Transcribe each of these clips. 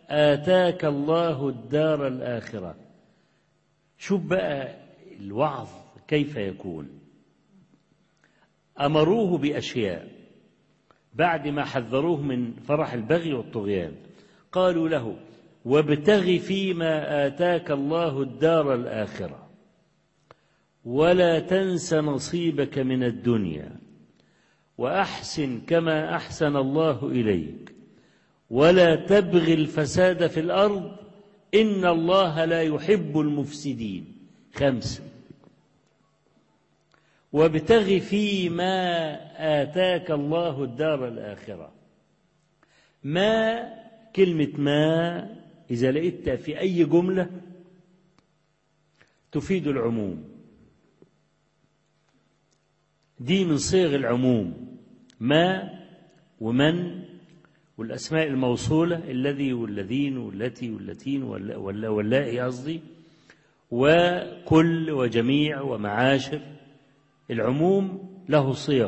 آتاك الله الدار الآخرة شوف بقى الوعظ كيف يكون أمروه بأشياء بعد ما حذروه من فرح البغي والطغيان قالوا له وابتغ فيما آتاك الله الدار الآخرة ولا تنس نصيبك من الدنيا وأحسن كما أحسن الله إليك ولا تبغ الفساد في الأرض إن الله لا يحب المفسدين خمسة وابتغ فيما آتاك الله الدار الآخرة ما كلمة ما إذا لقيتها في أي جملة تفيد العموم دي من صيغ العموم ما ومن والأسماء الموصولة الذي والذين والتي والتين واللائي قصدي وكل وجميع ومعاشر العموم له صيغ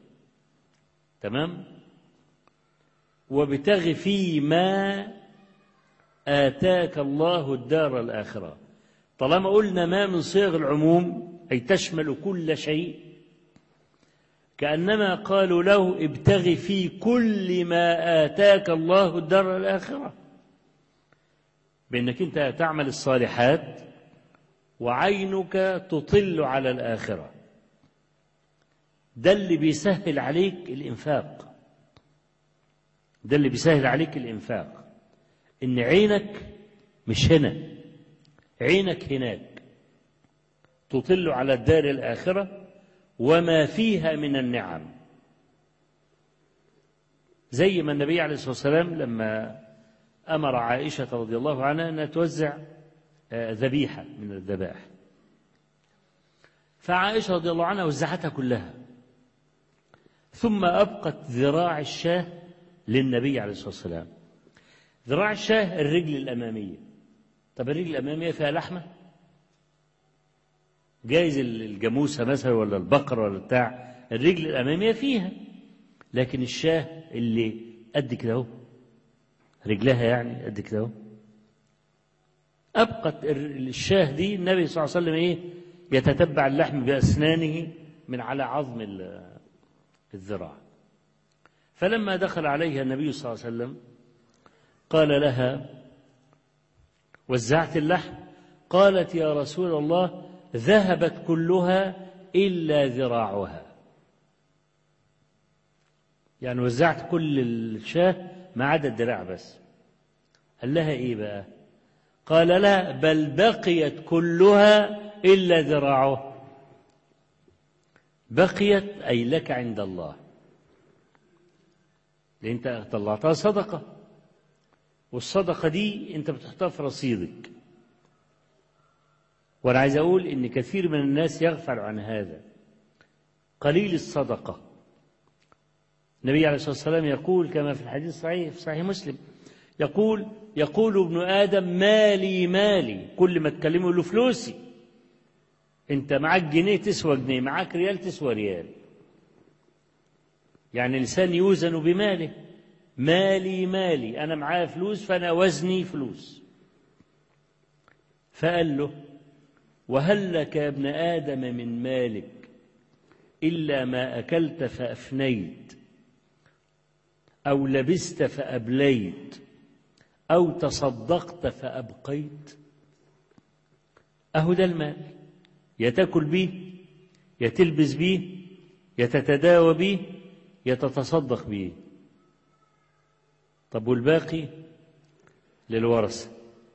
تمام وابتغ فيما آتاك الله الدار الآخرة طالما قلنا ما من صيغ العموم أي تشمل كل شيء كأنما قالوا له ابتغ في كل ما آتاك الله الدار الآخرة بأنك أنت تعمل الصالحات وعينك تطل على الآخرة ده اللي بيسهل عليك الإنفاق ده اللي بيسهل عليك الإنفاق إن عينك مش هنا عينك هناك تطل على الدار الآخرة وما فيها من النعم زي ما النبي عليه الصلاة والسلام لما أمر عائشة رضي الله عنها أن توزع ذبيحة من الذبائح فعائشة رضي الله عنها وزعتها كلها ثم أبقت ذراع الشاه للنبي عليه الصلاة والسلام ذراع الشاه الرجل الأمامية طب الرجل الأمامية فيها لحمة جايز الجاموسة مثلا ولا البقرة ولا بتاع الرجل الأمامية فيها لكن الشاه اللي قد كده اهو رجلها يعني قد كده اهو أبقت الشاه دي النبي صلى الله عليه وسلم إيه يتتبع اللحم بأسنانه من على عظم الذراع فلما دخل عليها النبي صلى الله عليه وسلم قال لها وزعت اللحم قالت يا رسول الله ذهبت كلها إلا ذراعها يعني وزعت كل الشاه ما عدا الذراع بس قال لها إيه بقى قال لا بل بقيت كلها إلا ذراعها بقيت أي لك عند الله لأن أنت طلعتها صدقة والصدقة دي أنت بتحطها في رصيدك وأنا عايز أقول إن كثير من الناس يغفل عن هذا قليل الصدقة النبي عليه الصلاة والسلام يقول كما في الحديث الصحيح في صحيح مسلم يقول يقول ابن آدم مالي مالي كل ما تكلمه له فلوسي أنت معاك جنيه تسوى جنيه معاك ريال تسوى ريال يعني الإنسان يوزن بماله مالي مالي أنا معايا فلوس فأنا وزني فلوس فقال له وهل لك يا ابن آدم من مالك إلا ما أكلت فأفنيت أو لبست فأبليت أو تصدقت فأبقيت أهو ده المال يا تاكل بيه يا تلبس بيه يا تتداوى بيه يا تتصدق بيه طب والباقي للورثة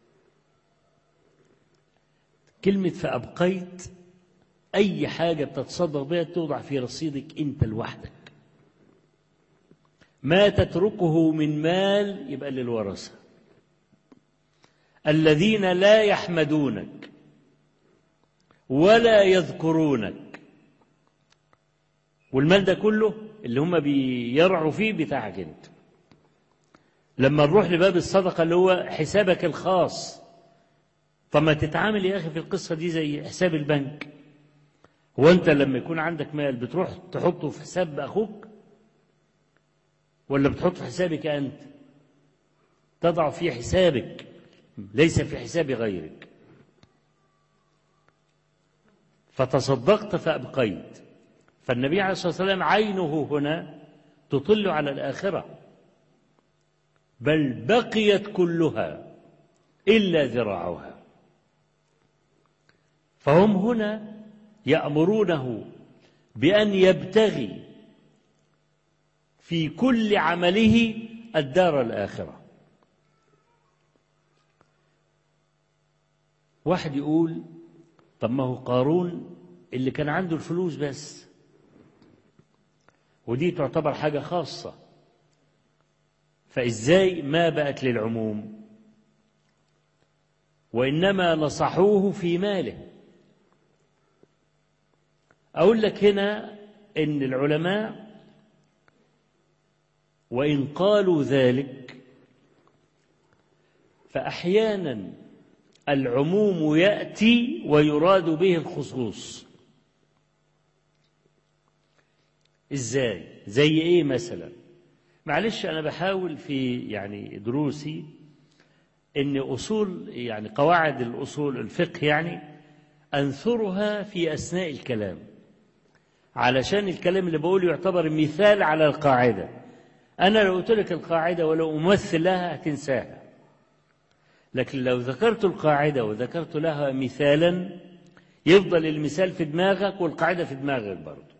كلمة فأبقيت أي حاجة بتتصدق بها توضع في رصيدك أنت لوحدك ما تتركه من مال يبقى للورثة الذين لا يحمدونك ولا يذكرونك والمال ده كله اللي هم بيرعوا فيه بتاعك انت لما نروح لباب الصدقة اللي هو حسابك الخاص طب ما تتعامل يا أخي في القصة دي زي حساب البنك هو أنت لما يكون عندك مال بتروح تحطه في حساب أخوك ولا بتحط في حسابك أنت تضع في حسابك ليس في حساب غيرك فتصدقت فأبقيت فالنبي عليه الصلاة والسلام عينه هنا تطل على الآخرة بل بقيت كلها إلا ذراعها فهم هنا يأمرونه بأن يبتغي في كل عمله الدار الآخرة واحد يقول طب ما هو قارون اللي كان عنده الفلوس بس ودي تعتبر حاجة خاصة فإزاي ما بقت للعموم وإنما نصحوه في ماله أقول لك هنا إن العلماء وإن قالوا ذلك فأحيانا العموم يأتي ويراد به الخصوص إزاي زي إيه مثلا معلش أنا بحاول في يعني دروسي إن أصول يعني قواعد الأصول الفقه يعني أنثرها في أثناء الكلام علشان الكلام اللي بقوله يعتبر مثال على القاعدة أنا لو قلت لك القاعدة ولو أمثل لها هتنساها لكن لو ذكرت القاعدة وذكرت لها مثالا يفضل المثال في دماغك والقاعدة في دماغك برضه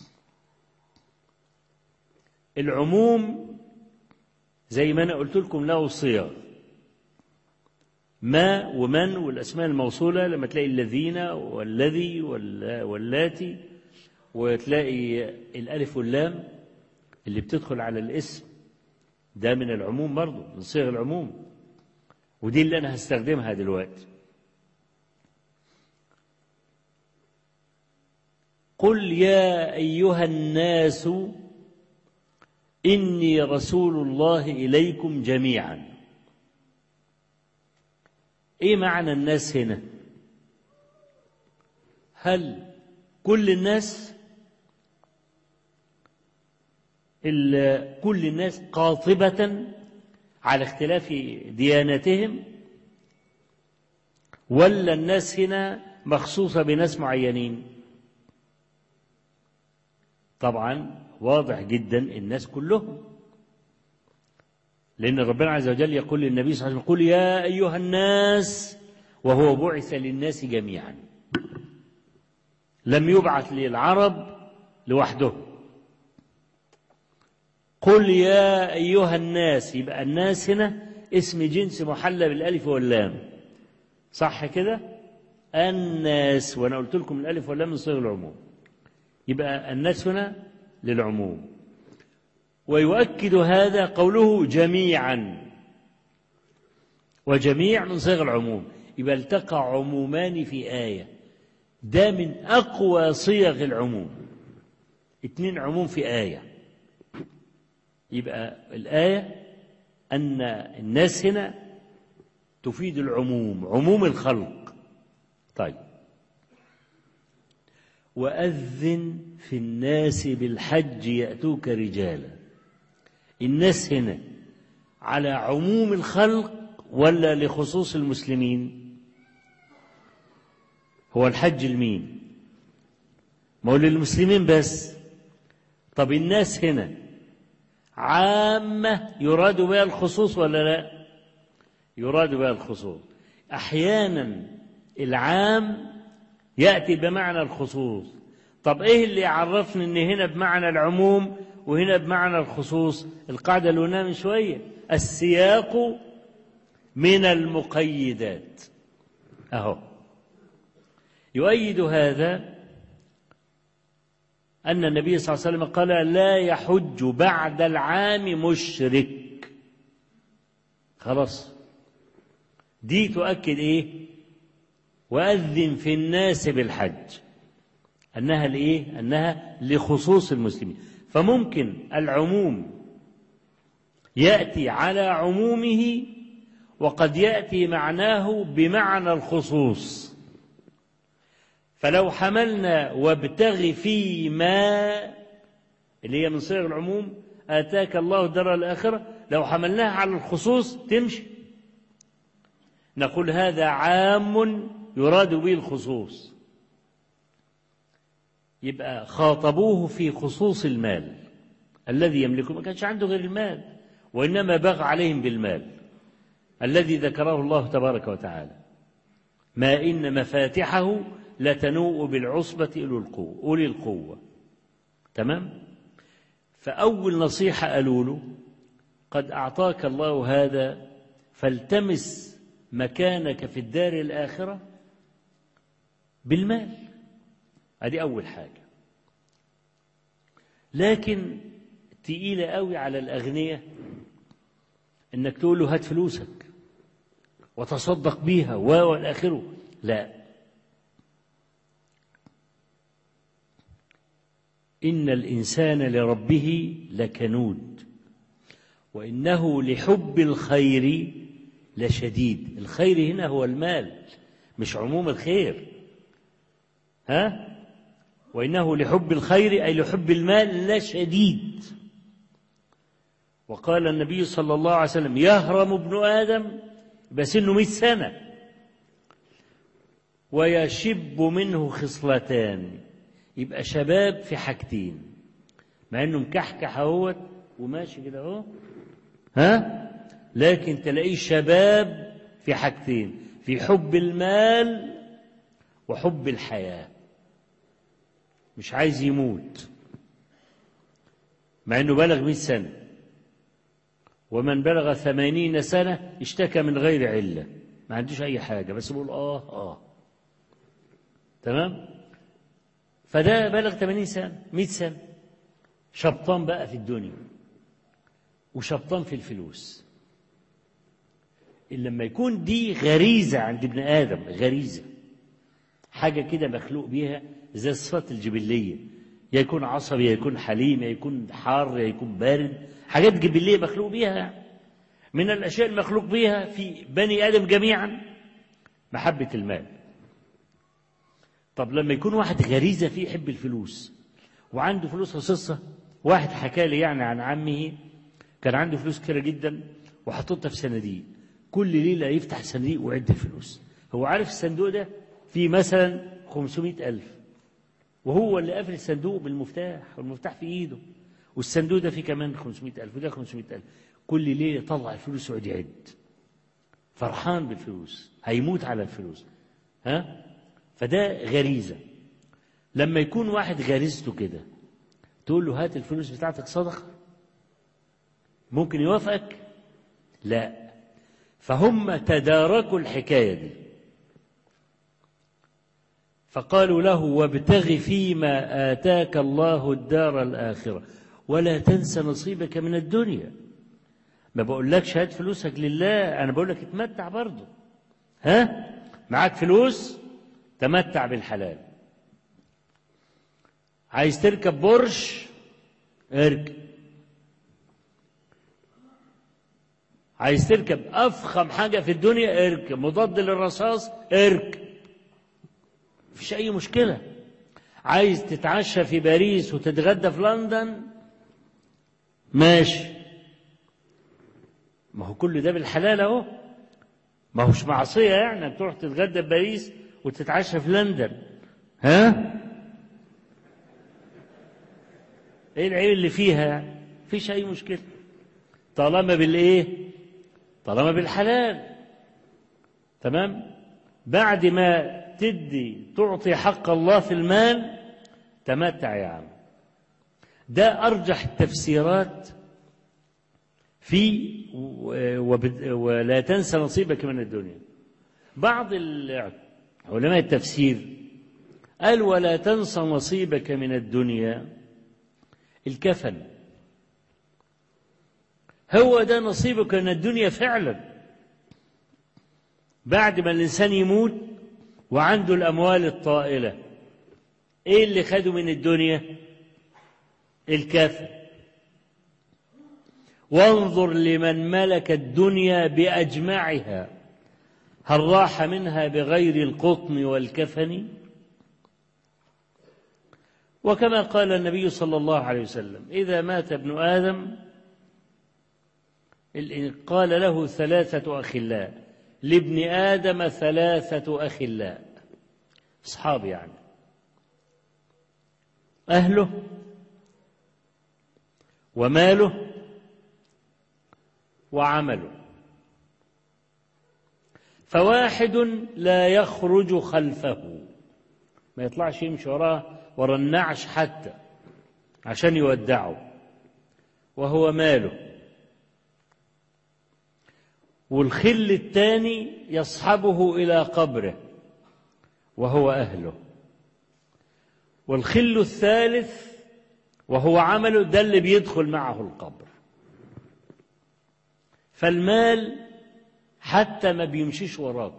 العموم زي ما أنا قلت لكم له صيغ ما ومن والأسماء الموصولة لما تلاقي الذين والذي واللاتي وتلاقي الألف واللام اللي بتدخل على الاسم ده من العموم برضه من صيغ العموم ودي اللي أنا هستخدمها دلوقتي قل يا أيها الناس إني رسول الله إليكم جميعا إيه معنى الناس هنا هل كل الناس كل الناس قاطبة على اختلاف ديانتهم ولا الناس هنا مخصوصة بناس معينين طبعا واضح جدا الناس كلهم لأن ربنا عز وجل يقول للنبي صلى الله عليه وسلم قل يا أيها الناس وهو بعث للناس جميعا لم يبعث للعرب لوحدهم قل يا أيها الناس يبقى الناس هنا اسم جنس محلى بالألف واللام صح كده الناس وأنا قلت لكم الألف واللام من صيغ العموم يبقى الناس هنا للعموم ويؤكد هذا قوله جميعا وجميع من صيغ العموم يبقى التقى عمومان في آية ده من أقوى صيغ العموم اتنين عموم في آية يبقى الآية أن الناس هنا تفيد العموم عموم الخلق طيب وأذن في الناس بالحج يأتوك رجالا الناس هنا على عموم الخلق ولا لخصوص المسلمين هو الحج لمين ما هو للمسلمين بس طب الناس هنا عامة يراد بها الخصوص ولا لا يراد بها الخصوص أحيانا العام يأتي بمعنى الخصوص طب إيه اللي يعرفني إن هنا بمعنى العموم وهنا بمعنى الخصوص القاعدة اللي قلناها من شوية السياق من المقيدات أهو يؤيد هذا أن النبي صلى الله عليه وسلم قال لا يحج بعد العام مشرك خلاص دي تؤكد إيه وأذن في الناس بالحج أنها لإيه أنها لخصوص المسلمين فممكن العموم يأتي على عمومه وقد يأتي معناه بمعنى الخصوص فلو حملنا وابتغ فيما اللي هي من صيغ العموم آتاك الله الدار الآخرة لو حملناها على الخصوص تمشي نقول هذا عام يراد به الخصوص يبقى خاطبوه في خصوص المال الذي يملكه ما كانش عنده غير المال وإنما بغى عليهم بالمال الذي ذكره الله تبارك وتعالى ما إن مفاتحه لتنوء بالعصبة أولي القوة تمام فأول نصيحة قالوا له قد أعطاك الله هذا فالتمس مكانك في الدار الآخرة بالمال هذه أول حاجة لكن تقيلة قوي على الأغنياء إنك تقول له هات فلوسك وتصدق بيها و آخره لا إن الإنسان لربه لكنود وإنه لحب الخير لشديد الخير هنا هو المال مش عموم الخير ها وإنه لحب الخير أي لحب المال لشديد وقال النبي صلى الله عليه وسلم يهرم ابن آدم بسنه مئة سنة ويشب منه خصلتان يبقى شباب في حاجتين مع انه مكحكح اهوت وماشي كده اهو ها لكن تلاقيه شباب في حاجتين في حب المال وحب الحياه مش عايز يموت مع انه بلغ 100 سنه ومن بلغ ثمانين سنة اشتكى من غير علة ما عندوش أي حاجة بس بيقول آه آه تمام فده بلغ 80 سنة 100 سنة شبطان بقى في الدنيا وشبطان في الفلوس لما يكون دي غريزة عند ابن آدم غريزة حاجة كده مخلوق بيها زي الصفات الجبلية يا يكون عصبي يا يكون حليم يا يكون حار يا يكون بارد حاجات جبلية مخلوق بيها من الأشياء المخلوق بيها في بني آدم جميعا محبة المال طب لما يكون واحد غريزة فيه يحب الفلوس وعنده فلوس خصيصة واحد حكى لي يعني عن عمه كان عنده فلوس كتيرة جدا وحطتها في صناديق كل ليلة يفتح الصندوق ويعد الفلوس هو عارف الصندوق ده فيه مثلا 500 ألف وهو اللي قافل الصندوق بالمفتاح والمفتاح في إيده والصندوق ده فيه كمان 500 ألف وده 500 ألف كل ليلة يطلع الفلوس ويقعد يعد فرحان بالفلوس هيموت على الفلوس ها فده غريزة لما يكون واحد غريزته كده تقول له هات الفلوس بتاعتك صدقة ممكن يوافقك لا فهم تداركوا الحكاية دي فقالوا له وابتغ فيما آتاك الله الدار الآخرة ولا تنسى نصيبك من الدنيا ما بقولكش هات فلوسك لله أنا بقول لك اتمتع برضه ها معاك فلوس تمتع بالحلال عايز تركب برج اركب عايز تركب أفخم حاجة في الدنيا اركب مضاد للرصاص اركب مفيش أي مشكلة عايز تتعشى في باريس وتتغدى في لندن ماشي ما هو كل ده بالحلال اهو ما هوش معصية يعني تروح تتغدى في باريس وتتعشى في لندن ها ايه العيب اللي فيها يعني مفيش اي مشكلة طالما بالايه طالما بالحلال تمام بعد ما تدي تعطي حق الله في المال تمتع يا عم ده أرجح التفسيرات في ولا تنسى نصيبك من الدنيا بعض علماء التفسير قال ولا تنسى نصيبك من الدنيا الكفن هو ده نصيبك من الدنيا فعلا بعد ما الإنسان يموت وعنده الأموال الطائلة إيه اللي خده من الدنيا الكافر وانظر لمن ملك الدنيا بأجمعها هل راح منها بغير القطن والكفن وكما قال النبي صلى الله عليه وسلم إذا مات ابن آدم قال له ثلاثة أخلاء لابن آدم ثلاثة أخلاء أصحاب يعني أهله وماله وعمله فواحد لا يخرج خلفه ما يطلعش يمشي وراه ورا النعش حتى عشان يودعه وهو ماله والخل الثاني يصحبه إلى قبره وهو أهله والخل الثالث وهو عمله ده اللي بيدخل معه القبر فالمال حتى ما بيمشيش وراك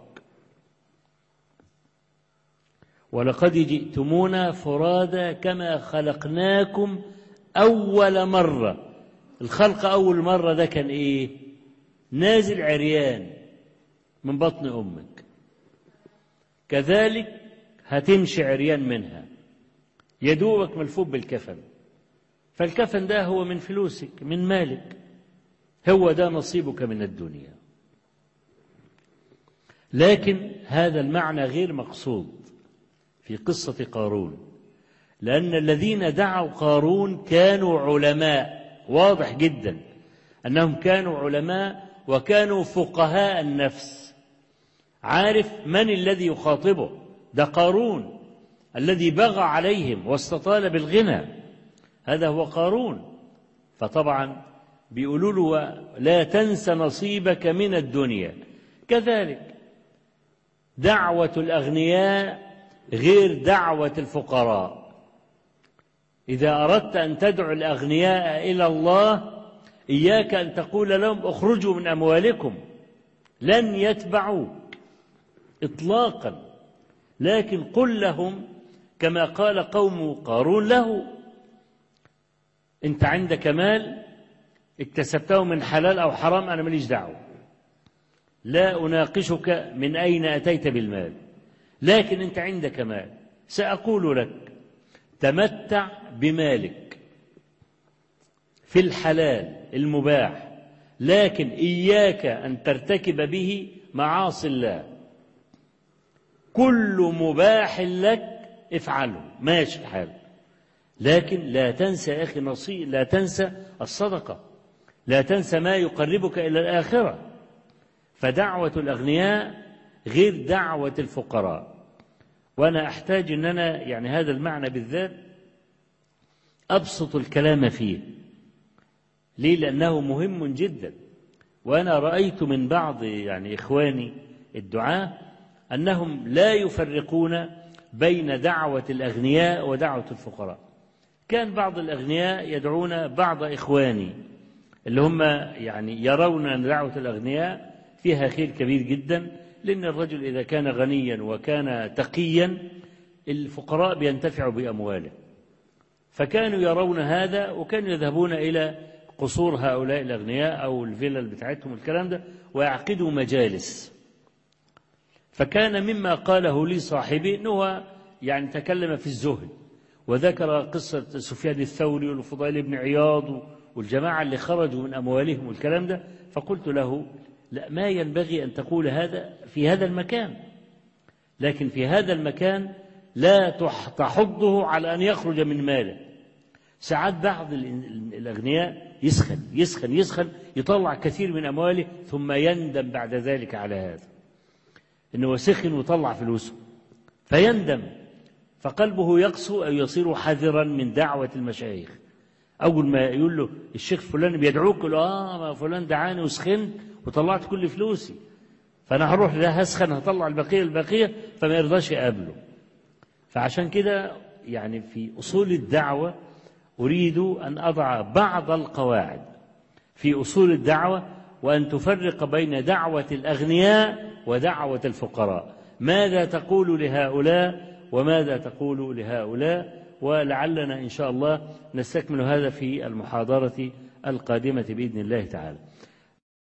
ولقد جئتمونا فرادا كما خلقناكم أول مرة الخلق أول مرة ده كان إيه نازل عريان من بطن أمك كذلك هتمشي عريان منها يدوبك ملفوف بالكفن فالكفن ده هو من فلوسك من مالك هو ده نصيبك من الدنيا لكن هذا المعنى غير مقصود في قصة قارون لأن الذين دعوا قارون كانوا علماء واضح جدا أنهم كانوا علماء وكانوا فقهاء النفس عارف من الذي يخاطبه ده قارون الذي بغى عليهم واستطال بالغنى هذا هو قارون فطبعا بيقولوا له لا تنس نصيبك من الدنيا كذلك دعوة الأغنياء غير دعوة الفقراء إذا أردت أن تدعو الأغنياء إلى الله إياك أن تقول لهم اخرجوا من أموالكم لن يتبعوك إطلاقا لكن قل لهم كما قال قوم قارون له أنت عندك مال اكتسبته من حلال أو حرام أنا ماليش دعوة لا أناقشك من أين أتيت بالمال لكن أنت عندك مال سأقول لك تمتع بمالك في الحلال المباح لكن إياك أن ترتكب به معاصي الله كل مباح لك افعله ماشي الحال لكن لا تنسى يا أخي نصيب لا تنسى الصدقة لا تنسى ما يقربك إلى الآخرة فدعوة الأغنياء غير دعوة الفقراء وأنا أحتاج أن أنا يعني هذا المعنى بالذات أبسط الكلام فيه ليه لأنه مهم جدا وأنا رأيت من بعض يعني إخواني الدعاة أنهم لا يفرقون بين دعوة الأغنياء ودعوة الفقراء كان بعض الأغنياء يدعون بعض إخواني اللي هم يعني يرون أن دعوة الأغنياء فيها خير كبير جدا لأن الرجل إذا كان غنيا وكان تقيا الفقراء بينتفعوا بأمواله فكانوا يرون هذا وكانوا يذهبون إلى قصور هؤلاء الأغنياء أو الفيلل بتاعتهم الكلام ده ويعقدوا مجالس فكان مما قاله لي صاحبي أنه يعني تكلم في الزهد وذكر قصة سفيان الثوري والفضيل بن عياض والجماعة اللي خرجوا من أموالهم والكلام ده فقلت له لا ما ينبغي أن تقول هذا في هذا المكان لكن في هذا المكان لا تحضه على أن يخرج من ماله ساعات بعض الأغنياء يسخن يسخن يسخن يطلع كثير من أمواله ثم يندم بعد ذلك على هذا إنه سخن وطلع فلوسه فيندم فقلبه يقسو أو يصير حذرا من دعوة المشايخ أول ما يقول له الشيخ فلان بيدعوك يقول آه ما فلان دعاني وسخنت وطلعت كل فلوسي فأنا هروح لا هسخن هطلع البقية البقية فما يرضاش يقابله فعشان كده يعني في أصول الدعوة أريد أن أضع بعض القواعد في أصول الدعوة وأن تفرق بين دعوة الأغنياء ودعوة الفقراء ماذا تقول لهؤلاء وماذا تقول لهؤلاء ولعلنا إن شاء الله نستكمل هذا في المحاضرة القادمة بإذن الله تعالى